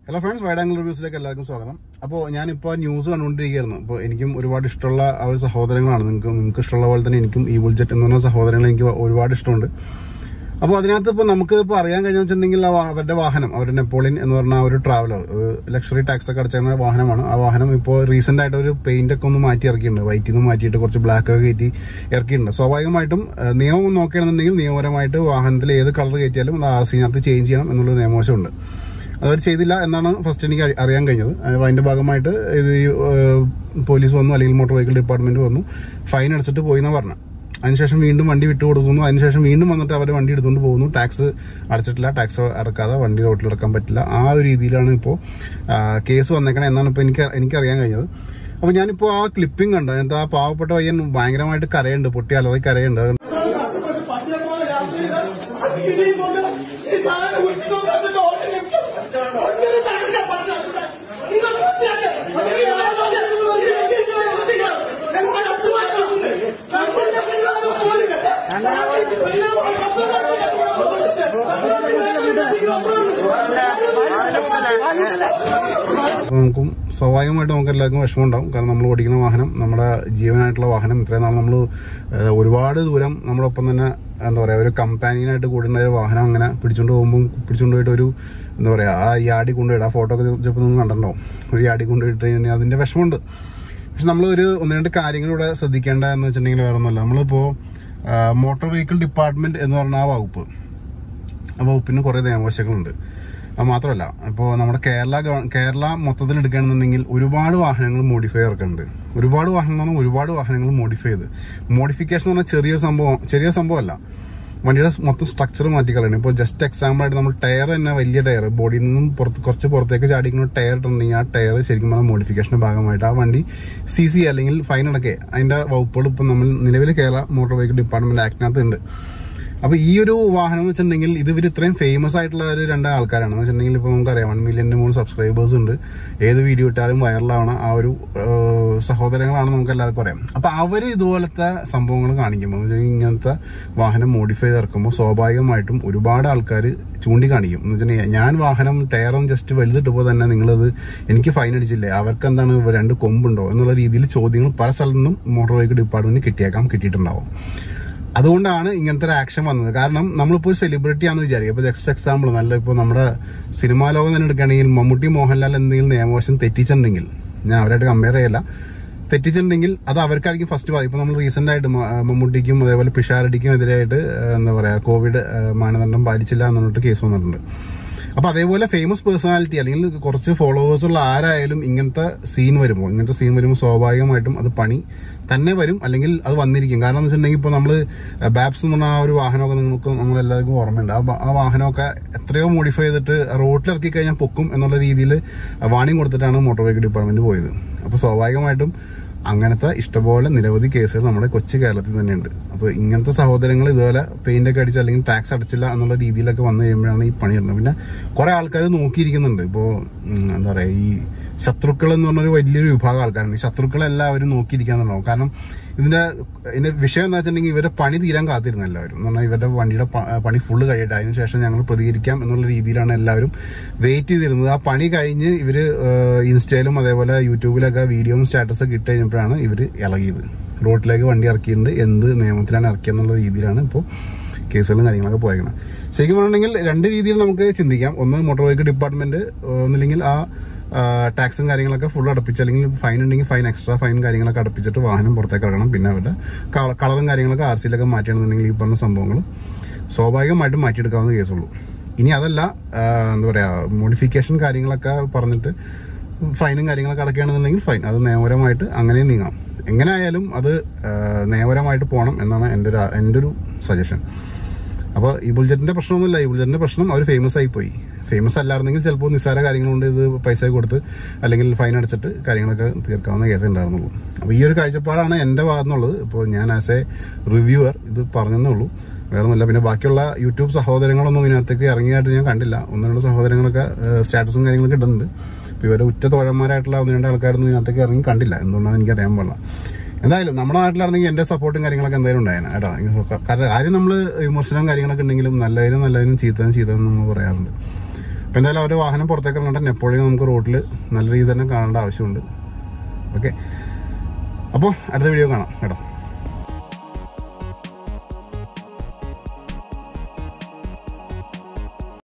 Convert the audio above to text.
Hello friends wide angle റിവ്യൂസിലേക്ക് എല്ലാവർക്കും സ്വാഗതം അപ്പോൾ ഞാനിപ്പോൾ ന്യൂസ് കണ്ടുകൊണ്ടിരിക്കുകയായിരുന്നു അപ്പോൾ എനിക്കും ഒരുപാട് ഇഷ്ടമുള്ള ആ ഒരു സഹോദരങ്ങളാണ് നിങ്ങൾക്ക് നിങ്ങൾക്ക് ഇഷ്ടമുള്ള പോലെ തന്നെ എനിക്കും ഈ ബുൾജെറ്റ് എന്ന് പറഞ്ഞ സഹോദരങ്ങൾ എനിക്ക് ഒരുപാട് ഇഷ്ടമുണ്ട് അപ്പോൾ അതിനകത്ത് ഇപ്പോൾ നമുക്ക് ഇപ്പോൾ അറിയാൻ കഴിഞ്ഞ വെച്ചിട്ടുണ്ടെങ്കിൽ ആ വാ- അവരുടെ വാഹനം അവരുടെ നെപ്പോളിയൻ എന്ന് പറഞ്ഞ ആ ഒരു ട്രാവലർ ലക്ഷറി ടാക്സ് ഒക്കെ അടച്ചിരുന്ന വാഹനമാണ് ആ വാഹനം ഇപ്പോൾ റീസെന്റ് ആയിട്ട് ഒരു പെയിന്റ് ഒക്കെ ഒന്ന് മാറ്റി ഇറക്കിയിട്ടുണ്ട് വൈറ്റിൽ നിന്ന് മാറ്റിയിട്ട് കുറച്ച് ബ്ലാക്ക് ഒക്കെ കയറ്റി ഇറക്കിയിട്ടുണ്ട് സ്വാഭാവികമായിട്ടും ആ, നിയമം നോക്കുകയാണെന്നുണ്ടെങ്കിൽ നിയമപരമായിട്ട് വാഹനത്തിൽ ഏത് കളർ കയറ്റിയാലും അത് ആർ സിനകത്ത് ചേഞ്ച് ചെയ്യണം എന്നുള്ള നിയമവശമുണ്ട് അതവർ ചെയ്തില്ല എന്നാണ് ഫസ്റ്റ് എനിക്ക് അറി- അറിയാൻ കഴിഞ്ഞത് അപ്പോൾ അതിന്റെ ഭാഗമായിട്ട് ഇത് ഈ, ഏഹ്, പോലീസ് വന്നു അല്ലെങ്കിൽ മോട്ടോർ വെഹിക്കിൾ ഡിപ്പാർട്ട്മെന്റ് വന്നു ഫൈൻ അടിച്ചിട്ട് പോയി എന്നാ പറഞ്ഞു അതിനുശേഷം വീണ്ടും വണ്ടി വിട്ടു കൊടുക്കുന്നു അതിനുശേഷം വീണ്ടും വന്നിട്ട് അവർ വണ്ടി എടുത്തുകൊണ്ട് പോകുന്നു ടാക്സ് അടച്ചിട്ടില്ല ടാക്സ് അടക്കാതെ വണ്ടി റോട്ടിൽ ഇറക്കാൻ പറ്റില്ല ആ ഒരു രീതിയിലാണ് ഇപ്പോൾ കേസ് വന്നേക്കണേ എന്നാണ് ഇപ്പോൾ എനിക്ക് എനിക്കറിയാൻ കഴിഞ്ഞത് അപ്പോൾ ഞാനിപ്പോൾ ആ ക്ലിപ്പിംഗ് കണ്ടു അതിനകത്ത് ആ പാവപ്പെട്ട പയ്യൻ ഭയങ്കരമായിട്ട് കരയുണ്ട് പൊട്ടി അലറി കരയുണ്ട് പട്ടിയപ്പോലെ രാത്രിയില് അതിഥിയും കൊണ്ട് ഈ സാധനം വിളിച്ചുകൊണ്ട് വന്നിട്ട് ഒരു നിമിഷം ഒന്നിനും നടക്കില്ല പറഞ്ഞത്. നിങ്ങൾ പൂർത്തിയാക്ക്. അതിന് യാതൊരു ശ്രദ്ധിക്കണം. ഞങ്ങൾ അട്ടുമാറ്റുന്നുണ്ട്. ഞങ്ങളുടെ പിള്ളേരെ പോലില്ല. ഞങ്ങൾക്ക് പിള്ളേരെ അപ്പോൾ നമുക്കും സ്വാഭാവികമായിട്ട് നമുക്ക് എല്ലാവർക്കും വിഷമം ഉണ്ടാവും കാരണം നമ്മൾ ഓടിക്കുന്ന വാഹനം നമ്മുടെ ജീവനായിട്ടുള്ള വാഹനം ഇത്രയും നാൾ നമ്മൾ ഒരുപാട് ദൂരം നമ്മുടെ ഒപ്പം തന്നെ എന്താ പറയുക ഒരു കമ്പാനിയനായിട്ട് കൂടുന്ന ഒരു വാഹനം അങ്ങനെ പിടിച്ചുകൊണ്ട് പോകുമ്പോൾ പിടിച്ചുകൊണ്ട് പോയിട്ട് ഒരു എന്താ പറയുക ആ യാടി കൊണ്ടുപോയിട്ട് ആ ഫോട്ടോ ഒക്കെ ചിലപ്പോൾ നിങ്ങൾ കണ്ടിട്ടുണ്ടാവും ഒരു യാടി കൊണ്ടുപോയിട്ട് കഴിഞ്ഞാൽ അതിൻ്റെ വിഷമമുണ്ട് പക്ഷെ നമ്മൾ ഒരു ഒന്ന് രണ്ട് കാര്യങ്ങൾ ഇവിടെ ശ്രദ്ധിക്കേണ്ട എന്ന് വെച്ചിട്ടുണ്ടെങ്കിൽ വേറെ ഒന്നുമല്ല നമ്മളിപ്പോൾ മോട്ടോർ വെഹിക്കിൾ ഡിപ്പാർട്ട്മെന്റ് എന്ന് പറഞ്ഞ ആ വകുപ്പ് ആ വകുപ്പിന് കുറേ നിയമവശങ്ങളുണ്ട് അത് മാത്രമല്ല ഇപ്പോൾ നമ്മുടെ കേരള ഗവ- കേരള മൊത്തത്തിൽ എടുക്കുകയാണെന്നുണ്ടെങ്കിൽ ഒരുപാട് വാഹനങ്ങൾ മോഡിഫൈ ഇറക്കുന്നുണ്ട് ഒരുപാട് വാഹനം എന്ന് പറഞ്ഞാൽ ഒരുപാട് വാഹനങ്ങൾ മോഡിഫൈ ചെയ്ത് മോഡിഫിക്കേഷൻ എന്ന് പറഞ്ഞാൽ ചെറിയ സംഭവം ചെറിയ സംഭവമല്ല വണ്ടിയുടെ മൊത്തം സ്ട്രക്ചർ മാറ്റിക്കളയണം ഇപ്പോൾ ജസ്റ്റ് എക്സാമ്പിൾ ആയിട്ട് നമ്മൾ ടയർ തന്നെ വലിയ ടയർ ബോഡിയിൽ നിന്നും പുറത്ത് കുറച്ച് പുറത്തേക്ക് ചാടിക്കുന്ന ടയർ ഇട്ടുണ്ടെങ്കിൽ ആ ടയർ ശരിക്കും പറഞ്ഞാൽ മോഡിഫിക്കേഷൻ്റെ ഭാഗമായിട്ട് ആ വണ്ടി സി സി അല്ലെങ്കിൽ ഫൈൻ അടക്കേ അതിൻ്റെ വകുപ്പുകൾ ഇപ്പം നമ്മൾ നിലവിൽ കേരള മോട്ടോർ വെഹിക്കിൾ ഡിപ്പാർട്ട്മെന്റ് ആക്ടിനകത്ത് ഉണ്ട് അപ്പൊ ഈ ഒരു വാഹനം എന്ന് വെച്ചിട്ടുണ്ടെങ്കിൽ ഇത് ഇവർ ഇത്രയും ഫേമസ് ആയിട്ടുള്ള ഒരു രണ്ട് ആൾക്കാരാണ് എന്ന് വെച്ചിട്ടുണ്ടെങ്കിൽ ഇപ്പൊ നമുക്കറിയാം വൺ മില്യന്റെ മൂന്ന് സബ്സ്ക്രൈബേഴ്സ് ഉണ്ട് ഏത് വീഡിയോ ഇട്ടാലും വൈറലാവണ ആ ഒരു ഏഹ്, സഹോദരങ്ങളാണ് നമുക്ക് എല്ലാവർക്കും അറിയാം അപ്പൊ അവര് ഇതുപോലത്തെ സംഭവങ്ങൾ കാണിക്കുമ്പോൾ എന്ന് വെച്ചാൽ ഇങ്ങനത്തെ വാഹനം മോഡിഫൈ ചെയ്ത് ഇറക്കുമ്പോൾ സ്വാഭാവികമായിട്ടും ഒരുപാട് ആൾക്കാർ ചൂണ്ടിക്കാണിക്കും എന്ന് വെച്ചിട്ടുണ്ടെങ്കിൽ ഞാൻ വാഹനം ടയറും ജസ്റ്റ് വലുതിട്ടപ്പോൾ തന്നെ നിങ്ങളത് എനിക്ക് ഫൈൻ അടിച്ചില്ലേ അവർക്ക് എന്താണ് രണ്ട് കൊമ്പുണ്ടോ എന്നുള്ള രീതിയിൽ ചോദ്യങ്ങൾ പല സ്ഥലത്തു നിന്നും മോട്ടോർ വെഹിക്കിൾ ഡിപ്പാർട്ട്മെന്റ് കിട്ടിയേക്കാം കിട്ടിയിട്ടുണ്ടാവും അതുകൊണ്ടാണ് ഇങ്ങനത്തെ ഒരു ആക്ഷൻ വന്നത് കാരണം നമ്മളിപ്പോൾ ഒരു സെലിബ്രിറ്റി ആണെന്ന് വിചാരിക്കും ഇപ്പോൾ ജസ്റ്റ് എക്സാമ്പിൾ നല്ല ഇപ്പോൾ നമ്മുടെ സിനിമാ ലോകം തന്നെ എടുക്കുകയാണെങ്കിൽ മമ്മൂട്ടി മോഹൻലാൽ എന്തെങ്കിലും നിയമവശം തെറ്റിച്ചിട്ടുണ്ടെങ്കിൽ ഞാൻ അവരായിട്ട് കമ്പയർ ചെയ്യല്ല തെറ്റിച്ചിട്ടുണ്ടെങ്കിൽ അത് അവർക്കായിരിക്കും ഫസ്റ്റ് ബാധി ഇപ്പോൾ നമ്മൾ റീസെന്റ് ആയിട്ട് മ- മമ്മൂട്ടിക്കും അതേപോലെ പിഷാരടിക്കും എതിരായിട്ട് ഏഹ്, എന്താ പറയുക കോവിഡ് ഏഹ്, മാനദണ്ഡം പാലിച്ചില്ല എന്ന് പറഞ്ഞിട്ട് കേസ് വന്നിട്ടുണ്ട് അപ്പൊ അതേപോലെ ഫേമസ് പേഴ്സണാലിറ്റി അല്ലെങ്കിൽ കുറച്ച് ഫോളോവേഴ്സ് ഉള്ള ആരായാലും ഇങ്ങനത്തെ സീൻ വരുമ്പോൾ ഇങ്ങനത്തെ സീൻ വരുമ്പോൾ സ്വാഭാവികമായിട്ടും അത് പണി തന്നെ വരും അല്ലെങ്കിൽ അത് വന്നിരിക്കും കാരണം എന്ന് വെച്ചിട്ടുണ്ടെങ്കിൽ ഇപ്പോൾ നമ്മൾ ബാബ്സ് എന്ന് പറഞ്ഞ ആ ഒരു വാഹനമൊക്കെ നിങ്ങൾക്ക് നമ്മളെല്ലാവർക്കും ഓർമ്മയുണ്ട് ആ വാ- ആ വാഹനമൊക്കെ എത്രയോ മോഡിഫൈ ചെയ്തിട്ട് റോഡിൽ ഇറക്കി കഴിഞ്ഞാൽ പൊക്കും എന്നുള്ള രീതിയിൽ വാണിംഗ് കൊടുത്തിട്ടാണ് മോട്ടോർ വെഹിക്കിൾ ഡിപ്പാർട്ട്മെന്റ് പോയത് അപ്പോൾ സ്വാഭാവികമായിട്ടും അങ്ങനത്തെ ഇഷ്ടംപോലെ നിരവധി കേസുകൾ നമ്മുടെ കൊച്ചു കേരളത്തിൽ തന്നെയുണ്ട് അപ്പോൾ ഇങ്ങനത്തെ സഹോദരങ്ങൾ ഇതുപോലെ പെയിന്റ് ഒക്കെ അടിച്ച് അല്ലെങ്കിൽ ടാക്സ് അടച്ചില്ല എന്നുള്ള രീതിയിലൊക്കെ വന്നു കഴിയുമ്പോഴാണ് ഈ പണി വരുന്നത് പിന്നെ കുറെ ആൾക്കാർ നോക്കിയിരിക്കുന്നുണ്ട് ഇപ്പോൾ എന്താ പറയുക ഈ ശത്രുക്കൾ എന്ന് പറഞ്ഞൊരു വലിയൊരു വിഭാഗം ആൾക്കാരുണ്ട് ഈ ശത്രുക്കളെല്ലാവരും നോക്കിയിരിക്കാന്നുണ്ടാവും കാരണം ഇതിന്റെ ഇതിന്റെ വിഷയം എന്താ വെച്ചിട്ടുണ്ടെങ്കിൽ ഇവരുടെ പണി തീരാൻ കാത്തിരുന്നു എല്ലാവരും എന്ന് പറഞ്ഞാൽ ഇവരുടെ വണ്ടിയുടെ പ- പണി ഫുള്ള് കഴിയട്ടെ അതിനുശേഷം ഞങ്ങൾ പ്രതികരിക്കാം എന്നുള്ള രീതിയിലാണ് എല്ലാവരും വെയിറ്റ് ചെയ്തിരുന്നത് ആ പണി കഴിഞ്ഞ് ഇവര് ഏഹ്, ഇൻസ്റ്റയിലും അതേപോലെ യൂട്യൂബിലൊക്കെ വീഡിയോയും സ്റ്റാറ്റസൊക്കെ ഇട്ട് കഴിഞ്ഞപ്പോഴാണ് ഇവര് ഇളകിയത് റോഡിലേക്ക് വണ്ടി ഇറക്കിയിട്ടുണ്ട് എന്ത് നിയമത്തിലാണ് ഇറക്കിയെന്നുള്ള രീതിയിലാണ് ഇപ്പോൾ കേസുകളും കാര്യങ്ങളൊക്കെ പോയേക്കണം ശരിക്കും പറഞ്ഞിട്ടുണ്ടെങ്കിൽ രണ്ട് രീതിയിൽ നമുക്ക് ചിന്തിക്കാം ഒന്ന് മോട്ടോർ വെഹിക്കിൾ ഡിപ്പാർട്ട്മെന്റ് ഒന്നില്ലെങ്കിൽ ആ ടാക്സും കാര്യങ്ങളൊക്കെ ഫുൾ അടപ്പിച്ച് അല്ലെങ്കിൽ ഫൈൻ ഉണ്ടെങ്കിൽ ഫൈൻ എക്സ്ട്രാ ഫൈൻ കാര്യങ്ങളൊക്കെ അടപ്പിച്ചിട്ട് വാഹനം പുറത്തേക്ക് ഇറങ്ങണം പിന്നെ അവരുടെ കള- കളറും കാര്യങ്ങളൊക്കെ ആർ സിയിലൊക്കെ മാറ്റണമെന്നുണ്ടെങ്കിൽ ഈ പറഞ്ഞ സംഭവങ്ങൾ സ്വാഭാവികമായിട്ടും മാറ്റിയെടുക്കാവുന്ന കേസുള്ളൂ ഇനി അതല്ല ആ, എന്താ പറയുക മോഡിഫിക്കേഷൻ കാര്യങ്ങളൊക്കെ പറഞ്ഞിട്ട് ഫൈനും കാര്യങ്ങളൊക്കെ അടക്കുകയാണെന്നുണ്ടെങ്കിൽ ഫൈൻ അത് നിയമപരമായിട്ട് അങ്ങനെ നീങ്ങാം എങ്ങനെ ആയാലും അത് ആ, നിയമപരമായിട്ട് പോകണം എന്നാണ് എൻ്റെ ഒരു എൻ്റെ ഒരു സജഷൻ അപ്പോൾ ഈ ബുൾജറ്റിന്റെ പ്രശ്നമൊന്നുമില്ല ഈ ബുൾജറ്റിന്റെ പ്രശ്നം അവർ ഫേമസ് ആയി പോയി ഫേമസ് അല്ലായിരുന്നെങ്കിൽ ചിലപ്പോൾ നിസ്സാര കാര്യങ്ങളുണ്ട് ഇത് പൈസ കൊടുത്ത് അല്ലെങ്കിൽ ഫൈൻ അടച്ചിട്ട് കാര്യങ്ങളൊക്കെ തീർക്കാവുന്ന കേസേ ഉണ്ടായിരുന്നുള്ളൂ അപ്പോൾ ഈ ഒരു കാഴ്ചപ്പാടാണ് എൻ്റെ ഭാഗത്തുനിന്നുള്ളത് ഇപ്പോൾ ഞാൻ ആസ് എ റിവ്യൂവർ ഇത് പറഞ്ഞതേ ഉള്ളൂ വേറെ ഒന്നുമില്ല പിന്നെ ബാക്കിയുള്ള യൂട്യൂബ് സഹോദരങ്ങളൊന്നും ഇതിനകത്തേക്ക് ഇറങ്ങിയായിട്ട് ഞാൻ കണ്ടില്ല ഒന്ന് രണ്ട് സഹോദരങ്ങളൊക്കെ സ്റ്റാറ്റസും കാര്യങ്ങളൊക്കെ ഇടുന്നുണ്ട് അപ്പോൾ ഇവരുടെ ഉറ്റ തോഴന്മാരായിട്ടുള്ള ഒന്ന് രണ്ട് ആൾക്കാരൊന്നും ഇതിനകത്തേക്ക് ഇറങ്ങി കണ്ടില്ല എന്തുകൊണ്ടാണ് എനിക്കറിയാൻ പാടില്ല എന്തായാലും നമ്മുടെ നാട്ടിലാണെങ്കിൽ എൻ്റെ സപ്പോർട്ടും കാര്യങ്ങളൊക്കെ എന്തായാലും ഉണ്ടായേനെ കേട്ടോ കാരണം കാര്യം നമ്മൾ വിമർശനം കാര്യങ്ങളൊക്കെ ഉണ്ടെങ്കിലും നല്ലതിനും നല്ലതിനും ചീത്തതിനും ചീത്തതിനും നമ്മൾ പറയാറുണ്ട് അപ്പോൾ എന്തായാലും അവരുടെ വാഹനം പുറത്തേക്ക് ഇറങ്ങേണ്ട നെപ്പോളിയൻ നമുക്ക് റോഡിൽ നല്ല രീതിയിൽ തന്നെ കാണേണ്ട ആവശ്യമുണ്ട് ഓക്കെ അപ്പോൾ അടുത്ത വീഡിയോ കാണാം കേട്ടോ